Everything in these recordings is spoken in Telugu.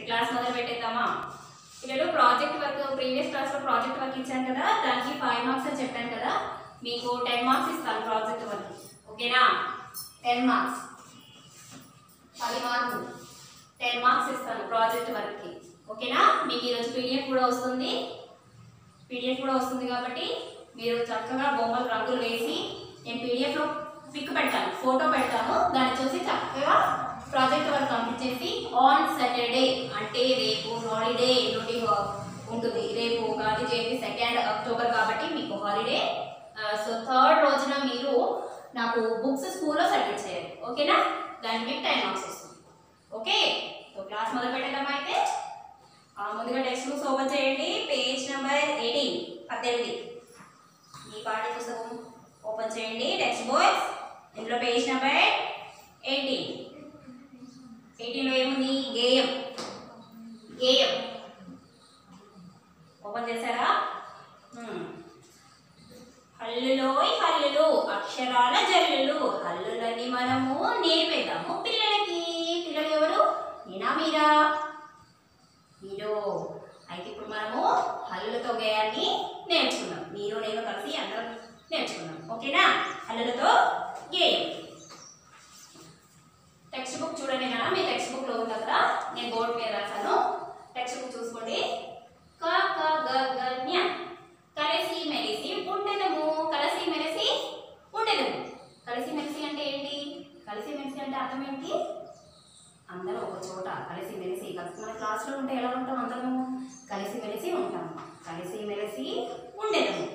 క్లాస్ మొదలు పెట్టేద్దామా పిల్లలు ప్రాజెక్ట్ వర్క్ ప్రీవియస్ క్లాస్లో ప్రాజెక్ట్ వర్క్ ఇచ్చాను కదా దానికి ఫైవ్ మార్క్స్ అని చెప్పాను కదా మీకు టెన్ మార్క్స్ ఇస్తాను ప్రాజెక్ట్ వర్క్ ఓకేనా టెన్ మార్క్స్ పది మార్కులు టెన్ మార్క్స్ ఇస్తాను ప్రాజెక్ట్ వర్క్కి ఓకేనా మీకు ఈరోజు పీడిఎఫ్ కూడా వస్తుంది పీడిఎఫ్ కూడా వస్తుంది కాబట్టి మీరు చక్కగా బొమ్మలు రంగులు వేసి నేను పీడిఎఫ్లో పిక్ పెడతాను ఫోటో పెడతాను దాన్ని చూసి చక్కగా ప్రాజెక్ట్ వర్క్ కంప్లీట్ చేసి ఆన్ సాటర్డే అంటే రేపు హాలిడే నుండి హా- ఉంటుంది రేపు గాంధీ జయంతి సెకండ్ అక్టోబర్ కాబట్టి మీకు హాలిడే సో థర్డ్ రోజున మీరు నాకు బుక్స్ స్కూల్లో సబ్మిట్ చేయాలి ఓకేనా దానికి మీకు టైం మార్క్స్ వస్తుంది ఓకే సో క్లాస్ మొదలు పెట్టేద్దామా అయితే ఆ, ముందుగా టెక్స్ట్ బుక్స్ ఓపెన్ చేయండి పేజ్ నెంబర్ ఎయిటీన్ పద్దెనిమిది ఈ పాఠ్య పుస్తకం ఓపెన్ చేయండి టెక్స్ట్ బుక్స్ ఇందులో పేజ్ నెంబర్ ఎయిటీన్ ఎయిటీన్లో ఏముంది గేయం గేయం ఓపెన్ చేశారా హ్మ్. హల్లులోయ్ హల్లులు అక్షరాల జల్లులు హల్లులని మనము నేర్పేద్దాము పిల్లలకి పిల్లలు ఎవరు నేనా మీరా మీరు అయితే ఇప్పుడు మనము హల్లులతో గేయాన్ని నేర్చుకుందాం మీరు నేను కలిసి అందరం నేర్చుకుందాం ఓకేనా హల్లులతో గేయం టెక్స్ట్ బుక్ చూడండి నాన్న మీ టెక్స్ట్ బుక్ లో ఉంది కదా నేను బోర్డు మీద రాశాను టెక్స్ట్ బుక్ చూసుకోండి క క గ గ జ్ఞ కలిసి మెలిసి ఉండెదము కలిసి మెలిసి ఉండెదము కలిసి మెలిసి అంటే ఏంటి కలిసి మెలిసి అంటే అర్థం ఏంటి అందరం ఒక చోట కలిసి మెలిసి కలిసి మన క్లాస్లో ఉంటే ఎలా ఉంటాం అందరము కలిసి మెలిసి ఉంటాం కలిసి మెలిసి ఉండేదము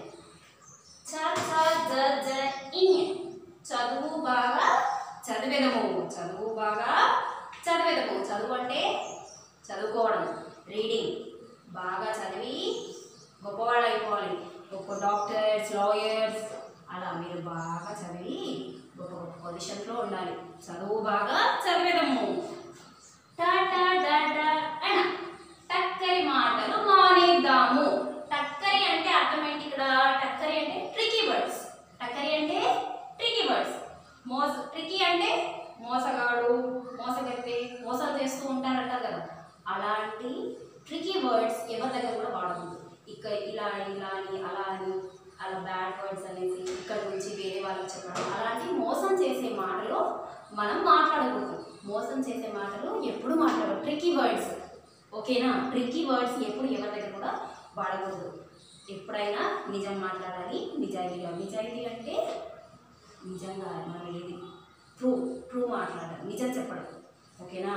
చ చ జ జ ఇన్ చదువు బాగా చదివేదము చదువు బాగా చదివేదము చదువు అంటే చదువుకోవడం రీడింగ్ బాగా చదివి గొప్పవాళ్ళు అయిపోవాలి గొప్ప డాక్టర్స్ లాయర్స్ అలా మీరు బాగా చదివి గొప్ప గొప్ప పొజిషన్లో ఉండాలి చదువు బాగా చదివేదము టా టా డా డా అన టక్కరి మాటలు మానేద్దాము టక్కరి అంటే అర్థం ఏంటి ఇక్కడ టక్కరి అంటే ట్రికీ వర్డ్స్ టక్కరి అంటే ట్రికీ వర్డ్స్ మోస ట్రికీ అంటే మోసగాడు మోసగత్తే మోసాలు చేస్తూ ఉంటారంటారు కదా అలాంటి ట్రికీ వర్డ్స్ ఎవరి దగ్గర కూడా వాడకూడదు ఇక్కడ ఇలా అని ఇలా అని అలా అని అలా బ్యాడ్ వర్డ్స్ అనేసి ఇక్కడ నుంచి వేరే వాళ్ళకి చెప్పడం అలాంటి మోసం చేసే మాటలు మనం మాట్లాడకూడదు మోసం చేసే మాటలు ఎప్పుడు మాట్లాడకూడదు ట్రికీ వర్డ్స్ ఓకేనా ట్రికీ వర్డ్స్ ఎప్పుడు ఎవరి దగ్గర కూడా వాడకూడదు ఎప్పుడైనా నిజం మాట్లాడాలి నిజాయితీగా నిజాయితీ అంటే నిజంగా మనం ఏది ట్రూ ట్రూ మాట్లాడాలి నిజం చెప్పడం ఓకేనా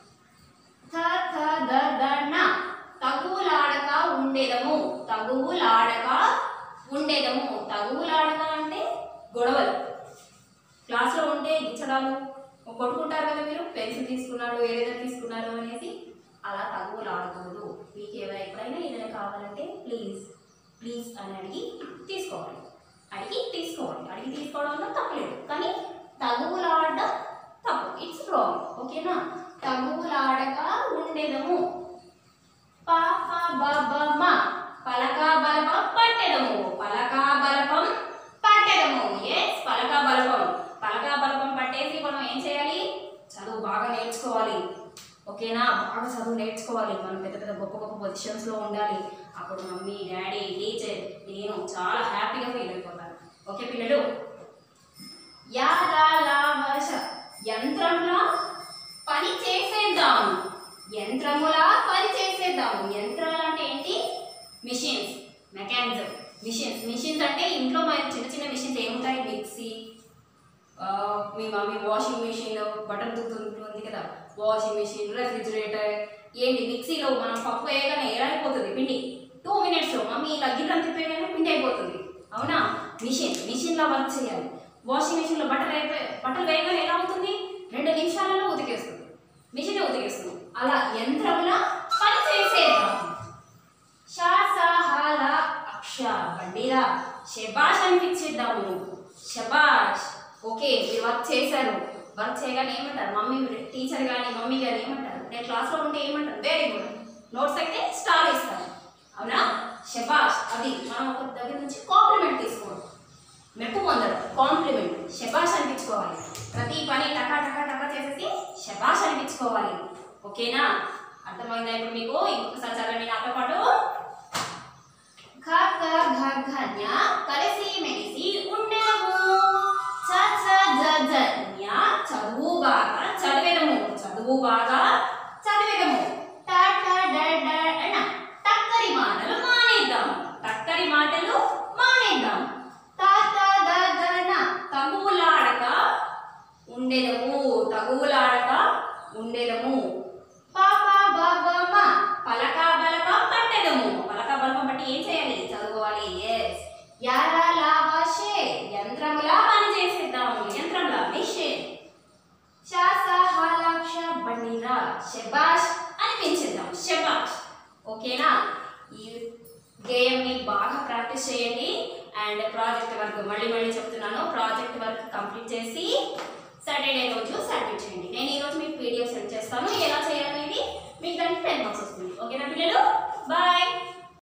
థ థ ద ద న తగువులాడక ఉండేదము తగువులాడక ఉండేదము తగువులాడక అంటే గొడవలు క్లాస్లో ఉంటే గిచ్చడాలు కొట్టుకుంటారు కదా మీరు పెన్సిల్ తీసుకున్నాడు ఏదైనా తీసుకున్నారు అనేసి అలా తగువులు ఆడకూడదు మీకు ఏమైనా ఎప్పుడైనా ఏదైనా కావాలంటే ప్లీజ్ ప్లీజ్ అని అడిగి తీసుకోవాలి అడిగి తీసుకోవాలి అడిగి తీసుకోవడంలో తప్పలేదు కానీ తగువులాడడం తప్పు ఇట్స్ రాంగ్ ఓకేనా తగువులాడక ఉండేదము ప ఫ బ బ మ పలక బలపం పట్టెదము పలక బలపం పట్టెదము ఎస్ పలక బలపం పలక బలపం పట్టేసి మనం ఏం చేయాలి చదువు బాగా నేర్చుకోవాలి ఓకేనా బాగా చదువు నేర్చుకోవాలి మనం పెద్ద పెద్ద గొప్ప గొప్ప పొజిషన్స్లో ఉండాలి అప్పుడు మమ్మీ డాడీ టీచర్ నేను చాలా హ్యాపీగా ఫీల్ అయిపోతాను ఓకే పిల్లలు యా లా లా వర్ష యంత్రంలా పని చేసేద్దాము యంత్రములా పని చేసేద్దాము యంత్రాలు అంటే ఏంటి మిషన్స్ మెకానిజం మిషన్స్ మిషన్స్ అంటే ఇంట్లో మన చిన్న చిన్న మిషన్స్ ఏముంటాయి మిక్సీ ఆ, మీ మమ్మీ వాషింగ్ మిషన్ బట్టలు తుకుతుంటుంది కదా వాషింగ్ మిషన్ రెఫ్రిజిరేటర్ ఏంటి మిక్సీలో మనం పప్పు వేయగానే ఎలా అయిపోతుంది పిండి టూ మినిట్స్లో మమ్మీ ఇలా గిన్నెలు తిప్పేయగానే పిండి అయిపోతుంది అవునా మిషన్ మిషన్లో వర్క్ చేయాలి వాషింగ్ మిషన్లో బట్టలు అయిపోయి బట్టలు వేయగానే ఎలా అవుతుంది రెండు నిమిషాలలో ఉతికేస్తుంది మిషన్ ఉతికేస్తుంది అలా యంత్రంలా పని చేసేద్దాం శాసహాల అక్ష బండిరా శబాష్ అనిపించేద్దాము నువ్వు శబాష్ ఓకే మీరు వర్క్ చేశారు వర్క్ చేయగానే ఏమంటారు మమ్మీ టీచర్ కానీ మమ్మీ కానీ ఏమంటారు నేను క్లాస్లో ఉంటే ఏమంటారు వెరీ గుడ్ నోట్స్ అయితే స్టార్ ఇస్తారు అవునా శబాష్ అది మనం ఒక దగ్గర నుంచి కాంప్లిమెంట్ తీసుకోవడం మెప్పు పొందడం కాంప్లిమెంట్ శబాష్ అనిపించుకోవాలి ప్రతి పని టకా టకా టకా చేసేసి శబాష్ అనిపించుకోవాలి ఓకేనా అర్థమైందా ఇప్పుడు మీకు ఇంకొకసారి చదవండి నాతో పాటు ఖ ఖ ఘ ఘ జ్ఞ కలిసి మెలిసి ఉండెదము చ చ జ జ జ్ఞ చదువు బాగా చదివేదము చదువు బాగా చదివేదము ట ట డ డ ణ టక్కరి మాటలు మానేద్దాం టక్కరి మాటలు మానేద్దాం త త ద ద న తగువులాడక ఉండెదము తగువులాడక ఉండెదము పాప బాబమ్మ పలక బలక పట్టెదము పలక బలక పట్టి ఏం చేయాలి చదువుకోవాలి ఎస్ యారా లావాషే యంత్రములా పని చేసేద్దాము యంత్రంలా మిషన్ శాస హాలాక్ష బండిరా శబాష్ అనిపించేద్దాం శబాష్ ఓకేనా ఈ గేయంని బాగా ప్రాక్టీస్ చేయండి అండ్ ప్రాజెక్ట్ వర్క్ మళ్ళీ మళ్ళీ చెప్తున్నాను ప్రాజెక్ట్ వర్క్ కంప్లీట్ చేసి సాటర్డే రోజు సబ్మిట్ చేయండి నేను ఈ రోజు మీకు పీడిఎఫ్ సెండ్ చేస్తాను ఎలా చేయాలనేది మీకు దానికి టెన్ మార్క్స్ వస్తుంది ఓకేనా పిల్లలు బాయ్